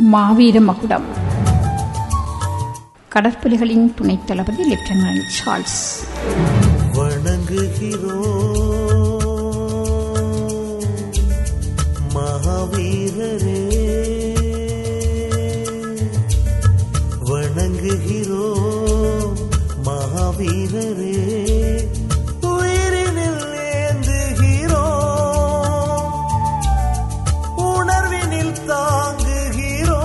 மாவீர மகுடம் கடற்புலிகளின் துணைத் தளபதி லெப்டினன்ட் சார்ல்ஸ் வணங்குகிறோம் மகாவீரரே வணங்குகிறோம் மகாவீரரே உயிரினில் ஏந்துகிறோம் உணர்வினில் தாங்குகிறோம்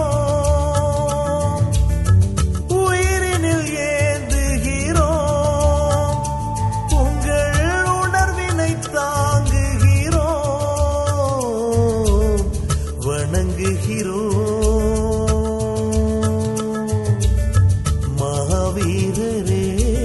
உயிரினில் ஏந்துகிறோம் உங்கள் உணர்வினை தாங்குகிறோம் வணங்குகிறோம் மகாவீரரே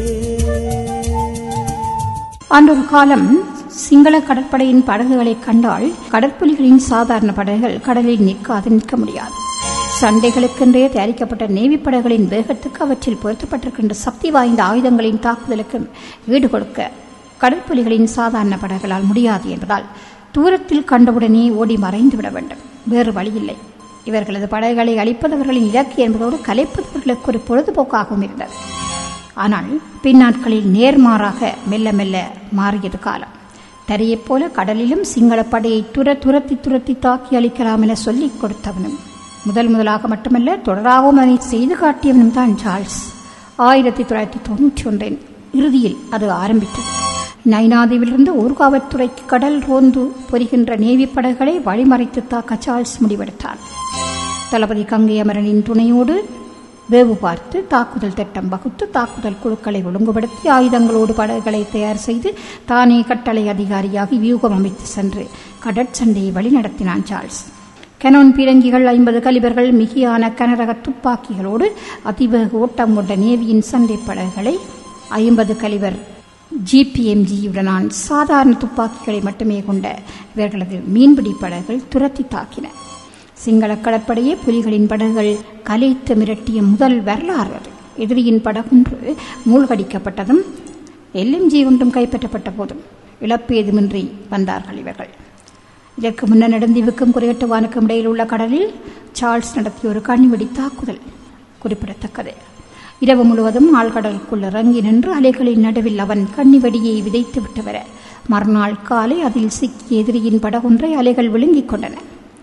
அன்றொரு காலம் சிங்கள கடற்படையின் படகுகளைக் கண்டால் கடற்புலிகளின் சாதாரண படகுகள் கடலில் நிற்காது நிற்க முடியாது சண்டைகளுக்கென்றே தயாரிக்கப்பட்ட நேவி படகுகளின் வேகத்துக்கு அவற்றில் பொருத்தப்பட்டிருக்கின்ற சக்தி வாய்ந்த ஆயுதங்களின் தாக்குதலுக்கும் ஈடு கொடுக்க கடற்புலிகளின் சாதாரண படகுகளால் முடியாது என்பதால் தூரத்தில் கண்டவுடனே ஓடி மறைந்து விட வேண்டும் வேறு வழியில்லை இவர்களது படகுகளை அழிப்பதவர்களின் இலக்கு என்பதோடு கலைப்பதவர்களுக்கு ஒரு பொழுதுபோக்காகவும் இருந்தது ஆனால் பின்னாட்களில் நேர்மாறாக மெல்ல மெல்ல மாறியது காலம் தரியைப் போல கடலிலும் சிங்களப் படையை துர துரத்தி துரத்தி தாக்கி அளிக்கலாம் என சொல்லிக் கொடுத்தவனும் முதல் முதலாக மட்டுமல்ல தொடராகவும் அதனை செய்து காட்டியவனும் தான் சார்ல்ஸ் ஆயிரத்தி தொள்ளாயிரத்தி தொண்ணூற்றி ஒன்றின் இறுதியில் அது ஆரம்பித்தது நைனாதீவிலிருந்து ஊர்காவத்துறைக்கு கடல் ரோந்து பொரிகின்ற நேவி படகுகளை வழிமறைத்து தாக்க சார்ல்ஸ் முடிவெடுத்தான் தளபதி கங்கை அமரனின் துணையோடு வேவு பார்த்து தாக்குதல் திட்டம் வகுத்து தாக்குதல் குழுக்களை ஒழுங்குபடுத்தி ஆயுதங்களோடு படகுகளை தயார் செய்து தானே கட்டளை அதிகாரியாகி வியூகம் அமைத்து சென்று கடற்சண்டையை வழிநடத்தினான் சார்ல்ஸ் கெனோன் பீரங்கிகள் ஐம்பது கலிபர்கள் மிகியான கனரக துப்பாக்கிகளோடு அதிவேக ஓட்டம் கொண்ட நேவியின் சண்டை படகுகளை ஐம்பது கலிபர் ஜிபிஎம்ஜியுடனான் சாதாரண துப்பாக்கிகளை மட்டுமே கொண்ட இவர்களது மீன்பிடி படகுகள் துரத்தி தாக்கின சிங்கள கடற்படையே புலிகளின் படகுகள் கலைத்து மிரட்டிய முதல் வரலாறு அது எதிரியின் படகுன்று மூழ்கடிக்கப்பட்டதும் எல்எம்ஜி ஒன்றும் கைப்பற்றப்பட்ட போதும் இழப்பு ஏதுமின்றி வந்தார்கள் இவர்கள் இதற்கு முன்னர் நெடுந்தீவுக்கும் குறையட்டுவானுக்கும் இடையில் உள்ள கடலில் சார்ல்ஸ் நடத்திய ஒரு கண்ணிவெடி தாக்குதல் குறிப்பிடத்தக்கது இரவு முழுவதும் ஆழ்கடலுக்குள் இறங்கி நின்று அலைகளின் நடுவில் அவன் கண்ணிவெடியை விதைத்து விட்டு வர மறுநாள் காலை அதில் சிக்கிய எதிரியின் படகொன்றை அலைகள் விழுங்கிக் கொண்டன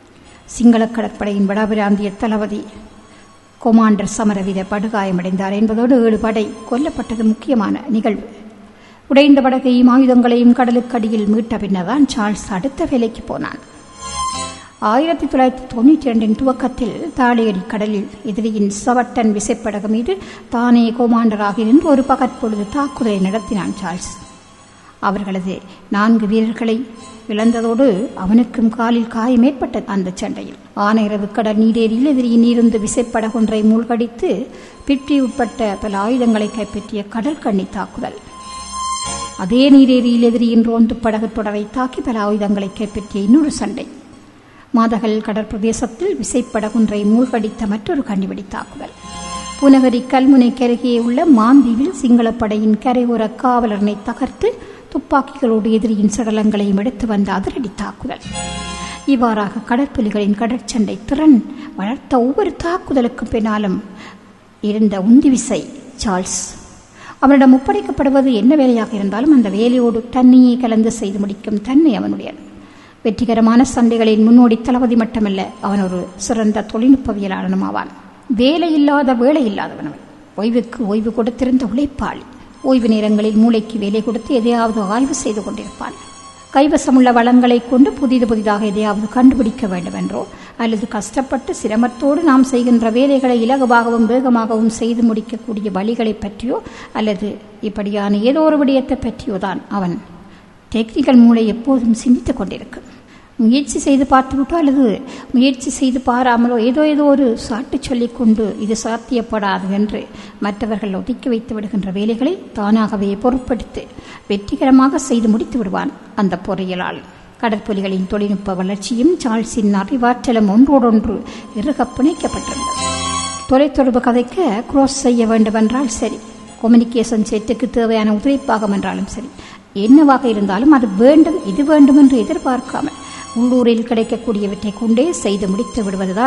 சிங்கள கடற்படையின் வடபிராந்திய தளபதி கொமாண்டர் சமரவீர படுகாயமடைந்தார் என்பதோடு ஏழு படை கொல்லப்பட்டது முக்கியமான நிகழ்வு உடைந்த படகையும் ஆயுதங்களையும் கடலுக்கடியில் மீட்ட பின்னர்தான் சார்ல்ஸ் அடுத்த வேலைக்கு போனான் ஆயிரத்தி தொள்ளாயிரத்தி தொண்ணூற்றி இரண்டின் துவக்கத்தில் தாளியடி கடலில் எதிரியின் சவட்டன் விசைப்படகு மீது தானே கோமாண்டராக இருந்து ஒரு பகற்பொழுது தாக்குதலை நடத்தினான் சார்ல்ஸ் அவர்களது நான்கு வீரர்களை இழந்ததோடு அவனுக்கும் காலில் காயம் ஏற்பட்ட அந்த சண்டையில் ஆனைரவு கடல் நீரேரியில் எதிரியின் இருந்து விசைப்படகொன்றை மூழ்கடித்து பிற்றி உட்பட்ட பல ஆயுதங்களை கைப்பற்றிய கடல் கண்ணி தாக்குதல் அதே நீரேரியில் எதிரியின் ரோந்து படகு தொடரை தாக்கி பல ஆயுதங்களை கைப்பற்றிய இன்னொரு சண்டை மாதகல் கடற்பிரதேசத்தில் விசைப்படகுன்றை மூழ்கடித்த மற்றொரு கண்ணிவெடி தாக்குதல் புனகரி கல்முனை கருகே உள்ள மாந்தீவில் சிங்களப்படையின் கரையோர காவலரனை தகர்த்து துப்பாக்கிகளோடு எதிரியின் சடலங்களையும் எடுத்து வந்த அதிரடி தாக்குதல் இவ்வாறாக கடற்புலிகளின் கடற்சண்டை திறன் வளர்த்த ஒவ்வொரு தாக்குதலுக்கும் பின்னாலும் இருந்த உந்தி விசை சார்ல்ஸ் அவனிடம் ஒப்படைக்கப்படுவது என்ன வேலையாக இருந்தாலும் அந்த வேலையோடு தன்னையே கலந்து செய்து முடிக்கும் தன்மை அவனுடையது வெற்றிகரமான சண்டைகளின் முன்னோடி தளபதி மட்டுமல்ல அவன் ஒரு சிறந்த தொழில்நுட்பவியலாளனும் ஆவான் வேலை இல்லாத வேலை இல்லாதவன் அவன் ஓய்வுக்கு ஓய்வு கொடுத்திருந்த உழைப்பாளி ஓய்வு நேரங்களில் மூளைக்கு வேலை கொடுத்து எதையாவது ஆய்வு செய்து கொண்டிருப்பான் கைவசமுள்ள வளங்களை கொண்டு புதிது புதிதாக எதையாவது கண்டுபிடிக்க வேண்டும் என்றோ அல்லது கஷ்டப்பட்டு சிரமத்தோடு நாம் செய்கின்ற வேலைகளை இலகுவாகவும் வேகமாகவும் செய்து முடிக்கக்கூடிய வழிகளை பற்றியோ அல்லது இப்படியான ஏதோ ஒரு விடயத்தை பற்றியோ தான் அவன் டெக்னிக்கல் மூளை எப்போதும் சிந்தித்துக் கொண்டிருக்கும் முயற்சி செய்து பார்த்துவிட்டோ அல்லது முயற்சி செய்து பாராமலோ ஏதோ ஏதோ ஒரு சாட்டு சொல்லிக்கொண்டு இது சாத்தியப்படாது என்று மற்றவர்கள் ஒதுக்கி வைத்து விடுகின்ற வேலைகளை தானாகவே பொருட்படுத்தி வெற்றிகரமாக செய்து முடித்து விடுவான் அந்த பொறியியலால் கடற்புலிகளின் தொழில்நுட்ப வளர்ச்சியும் சார்ல்ஸின் அறிவாற்றலும் ஒன்றோடொன்று இறுக பிணைக்கப்பட்டிருந்தது தொலைத்தொடர்பு கதைக்க க்ரோஸ் செய்ய வேண்டுமென்றால் சரி கம்யூனிகேஷன் செட்டுக்கு தேவையான உதிரிப்பாகம் என்றாலும் சரி என்னவாக இருந்தாலும் அது வேண்டும் இது வேண்டும் என்று எதிர்பார்க்காமல் உள்ளூரில் கிடைக்கக்கூடியவற்றை கொண்டே செய்து முடித்து விடுவதுதான்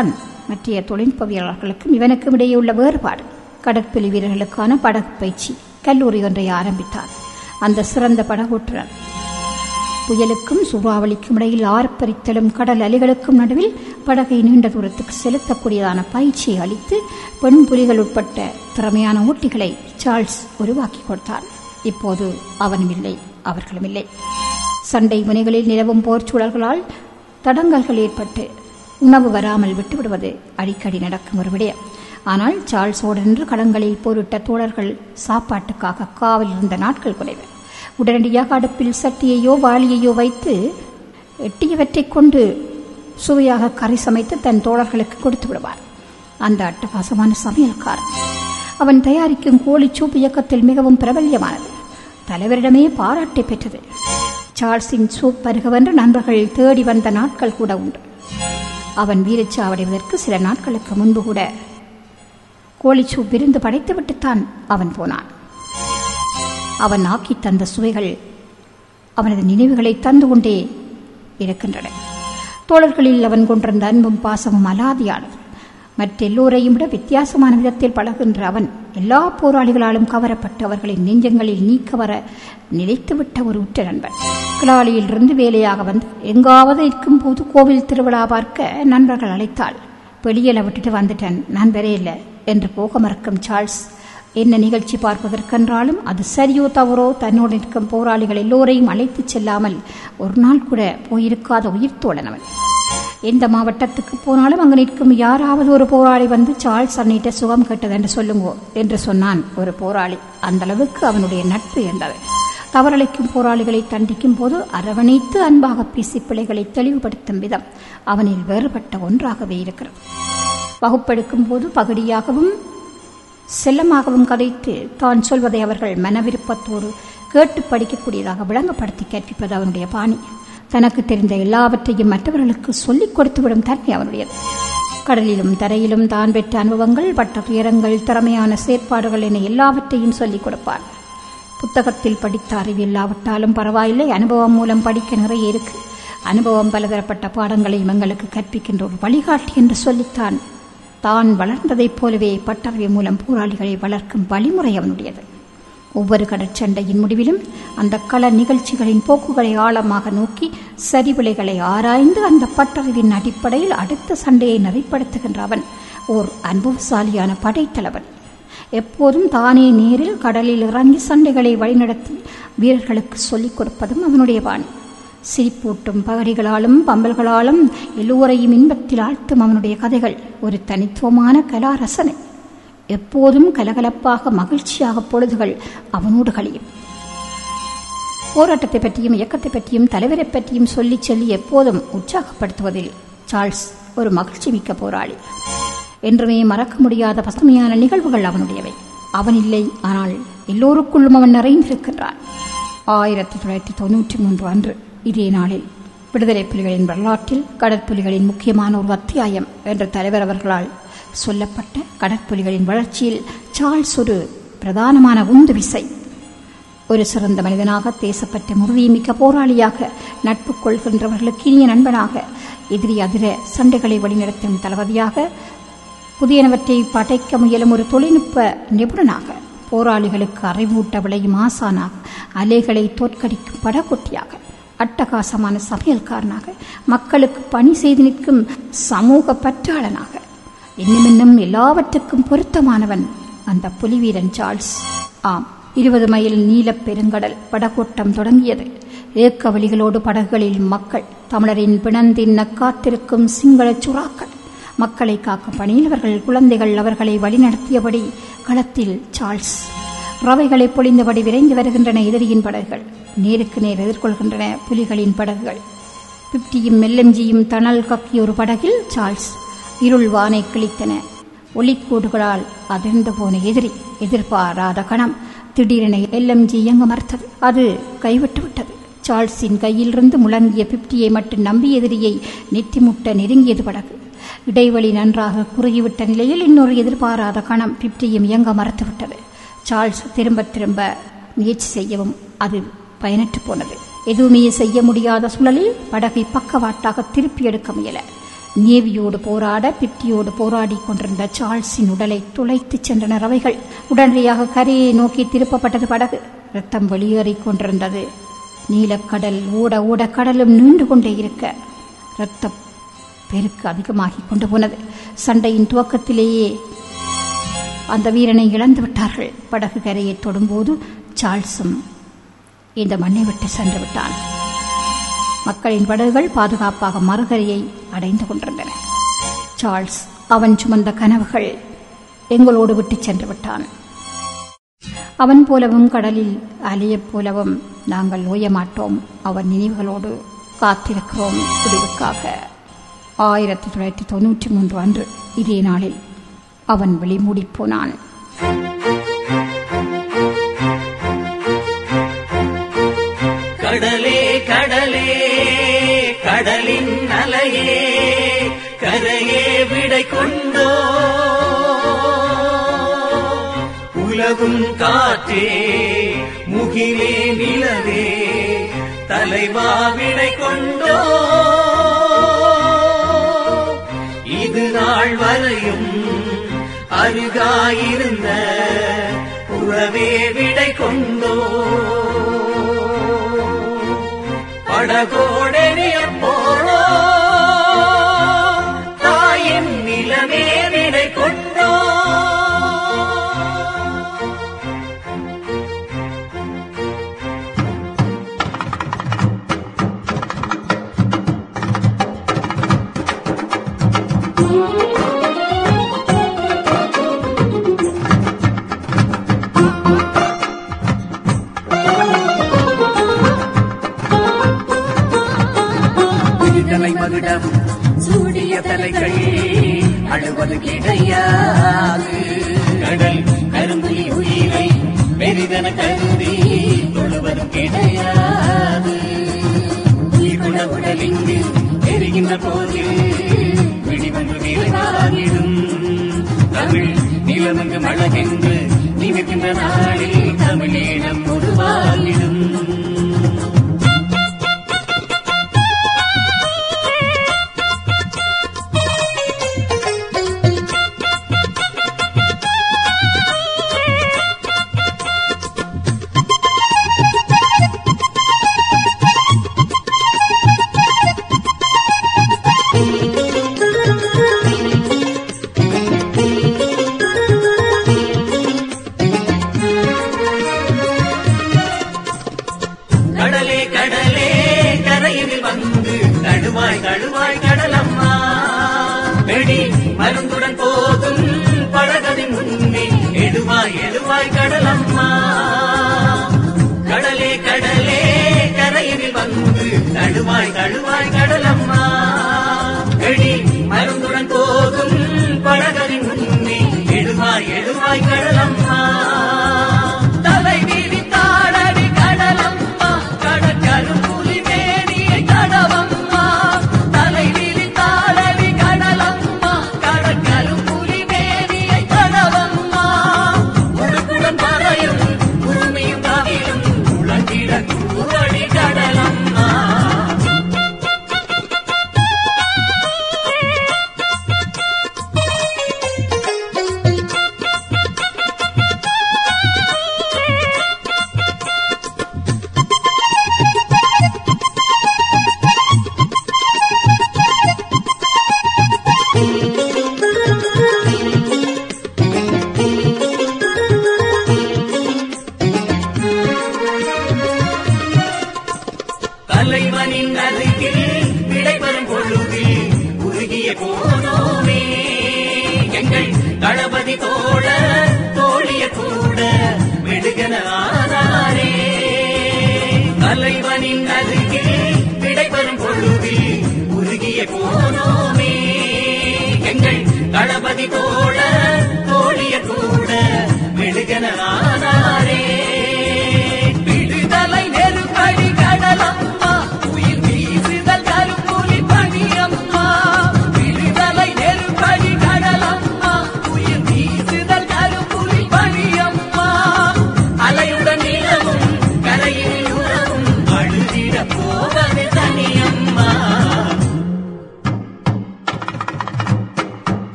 மற்றைய தொழில்நுட்பவியலாளர்களுக்கும் இவனுக்கும் இடையே உள்ள வேறுபாடு கடற்புலி வீரர்களுக்கான படகு பயிற்சி கல்லூரி ஒன்றை ஆரம்பித்தார் அந்த சிறந்த படகோட்டுநர் புயலுக்கும் சூறாவளிக்கும் இடையில் ஆர்ப்பரித்தலும் கடல் அலைகளுக்கும் நடுவில் படகை நீண்ட தூரத்துக்கு செலுத்தக்கூடியதான பயிற்சியை அளித்து பெண் புலிகள் உட்பட்ட திறமையான ஊட்டிகளை சார்ல்ஸ் உருவாக்கி கொடுத்தார் இப்போது அவனும் இல்லை அவர்களும் இல்லை சண்டை முனைகளில் நிலவும் போர் சூழல்களால் தடங்கல்கள் ஏற்பட்டு உணவு வராமல் விட்டுவிடுவது அடிக்கடி நடக்கும் ஒரு விடயம் ஆனால் சார்ல்ஸோடு நின்று களங்களில் போரிட்ட தோழர்கள் சாப்பாட்டுக்காக காவல் இருந்த நாட்கள் குறைவு உடனடியாக அடுப்பில் சட்டியையோ வாளியையோ வைத்து எட்டியவற்றைக் கொண்டு சுவையாக கறி சமைத்து தன் தோழர்களுக்கு கொடுத்து விடுவார் அந்த அட்டகாசமான சமையல்காரன் அவன் தயாரிக்கும் கோழி சூப் இயக்கத்தில் மிகவும் பிரபல்யமானது தலைவரிடமே பாராட்டை பெற்றது சார்ல்ஸின் சூப் பருகவென்று நண்பர்கள் தேடி வந்த நாட்கள் கூட உண்டு அவன் வீரச்சாவடைவதற்கு சில நாட்களுக்கு முன்பு கூட கோழிச்சூப் விருந்து படைத்துவிட்டுத்தான் அவன் போனான் அவன் ஆக்கி தந்த சுவைகள் அவனது நினைவுகளை தந்து கொண்டே இருக்கின்றன தோழர்களில் அவன் கொண்டிருந்த அன்பும் பாசமும் அலாதியானது மற்றெல்லோரையும் விட வித்தியாசமான விதத்தில் பழகுகின்ற அவன் எல்லா போராளிகளாலும் கவரப்பட்டு அவர்களின் நெஞ்சங்களில் நீக்க வர நிலைத்துவிட்ட ஒரு உற்ற நண்பன் கிளாலியிலிருந்து வேலையாக வந்து எங்காவது இருக்கும் போது கோவில் திருவிழா பார்க்க நண்பர்கள் அழைத்தாள் வெளியில விட்டுட்டு வந்துட்டேன் நான் வரையில்லை என்று போக மறக்கும் சார்ல்ஸ் என்ன நிகழ்ச்சி பார்ப்பதற்கென்றாலும் அது சரியோ தவறோ தன்னோடு நிற்கும் போராளிகள் எல்லோரையும் அழைத்துச் செல்லாமல் ஒரு நாள் கூட போயிருக்காத உயிர் தோழனவன் எந்த மாவட்டத்துக்கு போனாலும் அங்கு நிற்கும் யாராவது ஒரு போராளி வந்து சார்ல்ஸ் அன்னிட்ட சுகம் கேட்டது என்று சொல்லுங்கோ என்று சொன்னான் ஒரு போராளி அந்த அளவுக்கு அவனுடைய நட்பு இருந்தது தவறளிக்கும் போராளிகளை தண்டிக்கும் போது அரவணைத்து அன்பாக பேசி பிழைகளை தெளிவுபடுத்தும் விதம் அவனில் வேறுபட்ட ஒன்றாகவே இருக்கிறது வகுப்பெடுக்கும் போது பகுதியாகவும் செல்லமாகவும் கதைத்து தான் சொல்வதை அவர்கள் மனவிருப்பத்தோடு கேட்டு படிக்கக்கூடியதாக விளங்கப்படுத்தி கற்பிப்பது அவனுடைய பாணி தனக்கு தெரிந்த எல்லாவற்றையும் மற்றவர்களுக்கு சொல்லிக் கொடுத்துவிடும் தன்மை அவனுடையது கடலிலும் தரையிலும் தான் பெற்ற அனுபவங்கள் பட்ட துயரங்கள் திறமையான செயற்பாடுகள் என எல்லாவற்றையும் சொல்லிக் கொடுப்பார் புத்தகத்தில் படித்த அறிவு இல்லாவிட்டாலும் பரவாயில்லை அனுபவம் மூலம் படிக்க நிறைய இருக்கு அனுபவம் பலதரப்பட்ட பாடங்களை எங்களுக்கு கற்பிக்கின்ற ஒரு வழிகாட்டி என்று சொல்லித்தான் தான் வளர்ந்ததைப் போலவே பட்டறிவு மூலம் போராளிகளை வளர்க்கும் வழிமுறை அவனுடையது ஒவ்வொரு கடற்சண்டையின் முடிவிலும் அந்த கள நிகழ்ச்சிகளின் போக்குகளை ஆழமாக நோக்கி சரிவிலைகளை ஆராய்ந்து அந்த பட்டறிவின் அடிப்படையில் அடுத்த சண்டையை நெறிப்படுத்துகின்ற அவன் ஓர் அனுபவசாலியான படைத்தலைவன் எப்போதும் தானே நேரில் கடலில் இறங்கி சண்டைகளை வழிநடத்தி வீரர்களுக்கு சொல்லிக் கொடுப்பதும் அவனுடைய பாணி சிரிப்பூட்டும் பகடிகளாலும் பம்பல்களாலும் எல்லோரையும் இன்பத்தில் ஆழ்த்தும் அவனுடைய கதைகள் ஒரு தனித்துவமான கலா ரசனை எப்போதும் கலகலப்பாக மகிழ்ச்சியாக பொழுதுகள் அவனோடு கழியும் போராட்டத்தை பற்றியும் இயக்கத்தை பற்றியும் தலைவரை பற்றியும் சொல்லி சொல்லி எப்போதும் உற்சாகப்படுத்துவதில் சார்ல்ஸ் ஒரு மகிழ்ச்சி மிக்க போராளி என்றுமே மறக்க முடியாத பசுமையான நிகழ்வுகள் அவனுடையவை அவன் இல்லை ஆனால் எல்லோருக்குள்ளும் அவன் நிறைந்திருக்கின்றான் ஆயிரத்தி தொள்ளாயிரத்தி தொன்னூற்றி மூன்று அன்று இதே நாளில் விடுதலை புலிகளின் வரலாற்றில் கடற்புலிகளின் முக்கியமான ஒரு அத்தியாயம் என்ற தலைவர் அவர்களால் சொல்லப்பட்ட கடற்புலிகளின் வளர்ச்சியில் சார்ல்ஸ் ஒரு பிரதானமான உந்து விசை ஒரு சிறந்த மனிதனாக தேசப்பட்ட முறுதிமிக்க போராளியாக நட்பு கொள்கின்றவர்களுக்கு இனிய நண்பனாக எதிரி அதிர சண்டைகளை வழிநடத்தும் தளபதியாக புதியனவற்றை படைக்க முயலும் ஒரு தொழில்நுட்ப நிபுணனாக போராளிகளுக்கு அறிவூட்ட விளையும் ஆசானாக அலைகளை தோற்கடிக்கும் படகொட்டியாக அட்டகாசமான சமையல்காரனாக மக்களுக்கு பணி செய்து நிற்கும் சமூக பற்றாளனாக இன்னும் இன்னும் எல்லாவற்றுக்கும் பொருத்தமானவன் அந்த புலிவீரன் சார்ல்ஸ் ஆம் இருபது மைல் நீலப் பெருங்கடல் படகோட்டம் தொடங்கியது ஏக்க வழிகளோடு படகுகளில் மக்கள் தமிழரின் பிணந்தின்ன காத்திருக்கும் சிங்களச் சுறாக்கள் மக்களை காக்கும் பணியில் அவர்கள் குழந்தைகள் அவர்களை வழிநடத்தியபடி களத்தில் சார்ல்ஸ் ரவைகளை பொழிந்தபடி விரைந்து வருகின்றன எதிரியின் படகுகள் நேருக்கு நேர் எதிர்கொள்கின்றன புலிகளின் படகுகள் பிப்டியும் மெல்லஞ்சியும் தணல் கக்கிய ஒரு படகில் சார்ல்ஸ் இருள் வானை கிழித்தன ஒளிக்கூடுகளால் அதிர்ந்து போன எதிரி எதிர்பாராத கணம் திடீரென எல்எம்ஜி இயங்க மறுத்தது அது கைவிட்டு விட்டது சார்ல்ஸின் கையிலிருந்து முழங்கிய பிப்டியை மட்டும் நம்பி எதிரியை நெத்திமுட்ட நெருங்கியது படகு இடைவெளி நன்றாக குறுகிவிட்ட நிலையில் இன்னொரு எதிர்பாராத கணம் பிப்டியும் இயங்க மறுத்துவிட்டது சார்ல்ஸ் திரும்ப திரும்ப முயற்சி செய்யவும் அது பயனற்று போனது எதுவுமே செய்ய முடியாத சூழலில் படகை பக்கவாட்டாக திருப்பி எடுக்க முயல நேவியோடு போராட பிப்டியோடு போராடி கொண்டிருந்த சார்ல்ஸின் உடலை துளைத்துச் சென்றனர் அவைகள் உடனடியாக கரையை நோக்கி திருப்பப்பட்டது படகு ரத்தம் வெளியேறிக் கொண்டிருந்தது நீலக்கடல் ஓட ஓட கடலும் நீண்டு கொண்டே இருக்க ரத்தப் பெருக்கு அதிகமாகிக் கொண்டு போனது சண்டையின் துவக்கத்திலேயே அந்த வீரனை இழந்து விட்டார்கள் படகு கரையை தொடும்போது சார்ல்ஸும் இந்த மண்ணை விட்டு சென்று விட்டான் மக்களின் படகுகள் பாதுகாப்பாக மறுகரையை அடைந்து கொண்டிருந்தன சார்ல்ஸ் அவன் சுமந்த கனவுகள் எங்களோடு விட்டுச் சென்று விட்டான் அவன் போலவும் கடலில் அலையப் போலவும் நாங்கள் ஓய மாட்டோம் அவன் நினைவுகளோடு காத்திருக்கிறோம் விடிவுக்காக ஆயிரத்தி தொள்ளாயிரத்தி தொன்னூற்றி மூன்று அன்று இதே நாளில் அவன் வெளிமூடிப் போனான் கடலே கடலே கடலின் அலையே கரையே விடை கொண்டோ உலகும் காற்றே முகிலே நிலவே தலைவா விடை கொண்டோ இது நாள் வரையும் அருகாயிருந்த உறவே விடை கொண்டோ படகோடெறிய போனோ தாயின் நிலமே விடை கொண்டோ விடுதலை மகுடம் சூடிய தலைகள் அழுவது கிடையாது கடல் கரும்புலி உயிரை பெரிதன கருதி தொழுவதும் கிடையாது உயிர்குண உடலிங்கு எரிகின்ற போது விடிவென்று நிறைவாகிடும் தமிழ் நிலமங்கு மழகென்று நினைக்கின்ற நாளில் தமிழீழம் உருவாகிடும் கடலே கடலே கரையில் வந்து நடுவாய் நடுவாய் கடலம்மா வெடி மருந்துடன் போதும் படகதின் முன்னே எடுவாய் எடுவாய் கடலம்மா கடலே கடலே கரையில் வந்து நடுவாய் நடுவாய் கடலம்மா வெடி மருந்துடன் போதும் படகதின் முன்னே எடுவாய் எடுவாய் கடலம்மா தலை விரித்தாடடி கடலம்மா கடற்கரும்புலி மேனியை கடவம்மா தலை விரித்தாடடி கடலம்மா கடற்கரும்புலி மேனியை கடவம்மா உருக்குடன் பறையும் உரிமையும் கவிழும் உலகிட கூறடி கடலம்மா தலைவனின் அருகில் விடைபெறும் பொழுதில் உருகிய போனோமே எங்கள் தளபதி தோழ தோழிய கூட மெழுகன ஆனாரே தலைவனின் அருகில் விடைபெறும் பொழுதில் உருகிய போனோமே எங்கள் தளபதி தோழ தோழிய கூட மெழுகன ஆனாரே விடுதலை நெருக்கடி கடலம்மா உயிர் வீசுதல் கருப்புலி பணியம்மா விடுதலை நெருக்கடி கடலம்மா உயிர் வீசுதல்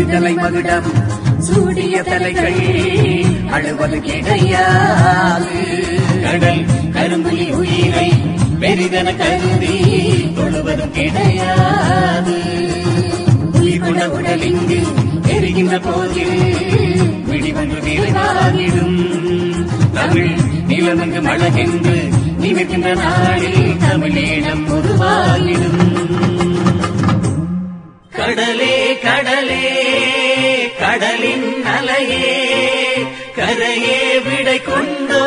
விடுதலை மகுடம் சூடிய தலைகள் அழுவது கிடையாது கடல் கரும்புலி உயிரை பெரிதன கருதி தொழுவதும் கிடையாது உயிர் கொண்ட உடல் இங்கு எரிகின்ற போதில் விடிவென்று விரைவாகிடும் தமிழ் நிலமெங்கு மழகென்று நிமிர்கின்ற நாளில் தமிழீழம் உருவாகிடும் கடலே கடலே கடலின் அலையே கரையே விடை கொண்டோ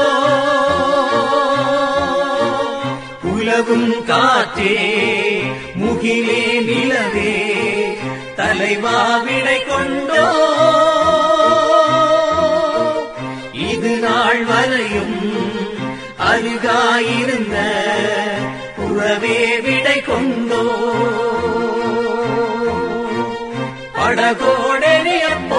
உலகும் காற்றே முகிலே நிலவே தலைவா விடை கொண்டோ இது நாள் வரையும் அருகாயிருந்த உறவே விடை கொண்டோ படகோடனே அப்போ